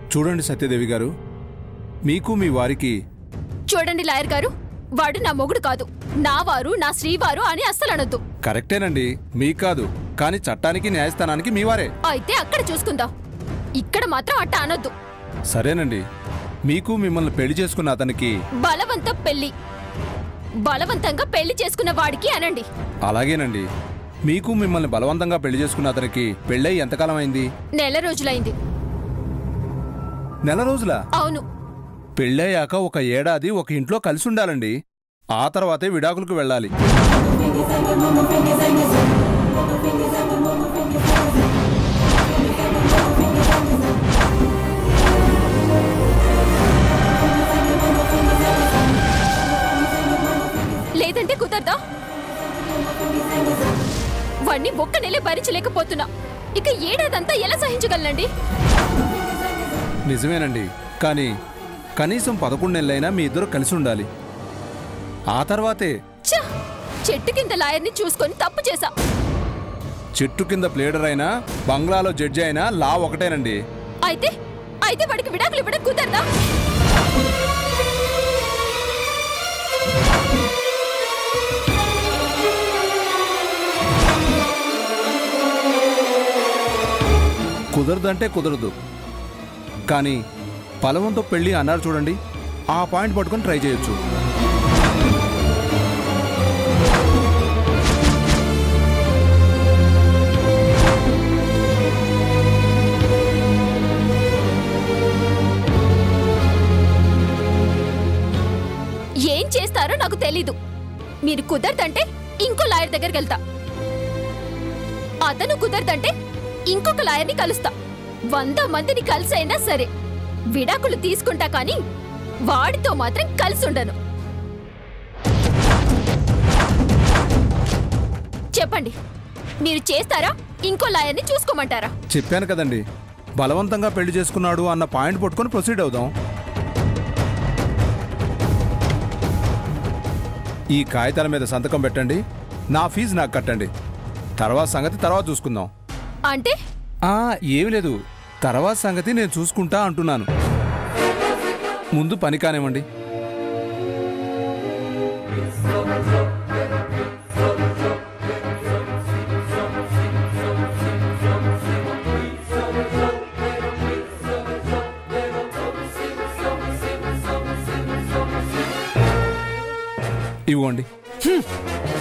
చూడండి సత్యదేవి గారు మీకు మీ వారికి చూడండి లాయర్ గారు వాడు నా మొగుడు కాదు నా వారు నా శ్రీవారు అని అస్సలు అనొద్దు కరెక్టేనండి మీకు కాదు కానీ చట్టానికి న్యాయస్థానానికి మీ వారే అయితే అక్కడ చూసుకుందాం ఇక్కడ మాత్రం అట్ట అనొద్దు సరేనండి మీకు మిమ్మల్ని పెళ్లి చేసుకున్న అతనికి బలవంత పెళ్లి బలవంతంగా పెళ్లి చేసుకున్న వాడికి అనండి అలాగేనండి మీకు మిమ్మల్ని బలవంతంగా పెళ్లి చేసుకున్న అతనికి పెళ్ళై ఎంతకాలం అయింది నెల రోజులైంది నెల రోజుల అవును పెళ్ళయ్యాక ఒక ఏడాది ఒక ఇంట్లో కలిసి ఉండాలండి ఆ తర్వాతే విడాకులకు వెళ్ళాలి లేదంటే కుదరదా వాణ్ణి ఒక్క నెలే భరించలేకపోతున్నా ఇక ఏడాదంతా ఎలా సహించగలనండి నిజమేనండి కానీ కనీసం పదకొండు నెలలైనా మీ ఇద్దరు కలిసి ఉండాలి ఆ తర్వాతే ఛ! చెట్టు కింద లాయర్ని చూసుకొని తప్పు చేశా చెట్టు కింద ప్లేడర్ అయినా బంగ్లాలో జడ్జి అయినా లా ఒకటేనండి అయితే అయితే వాడికి విడాకులు ఇవ్వడం కుదరదా కుదరదంటే కుదరదు కానీ బలవంతో పెళ్ళి అన్నారు చూడండి ఆ పాయింట్ పట్టుకొని ట్రై చేయొచ్చు ఏం చేస్తారో నాకు తెలీదు మీరు కుదరదంటే ఇంకో లాయర్ దగ్గరికి వెళ్తా అతను కుదరదంటే ఇంకొక లాయర్ని కలుస్తా వంద మందిని కలిసైనా సరే విడాకులు తీసుకుంటా కానీ వాడితో మాత్రం కలిసి ఉండను చెప్పండి మీరు చేస్తారా ఇంకో లాయర్ని చూసుకోమంటారా చెప్పాను కదండి బలవంతంగా పెళ్లి చేసుకున్నాడు అన్న పాయింట్ పట్టుకొని ప్రొసీడ్ అవుదాం ఈ కాగితాల మీద సంతకం పెట్టండి నా ఫీజు నాకు కట్టండి తర్వాత సంగతి తర్వాత చూసుకుందాం అంటే ఆ ఏమి లేదు తర్వాత సంగతి నేను చూసుకుంటా అంటున్నాను ముందు పని కానివ్వండి ఇవ్వండి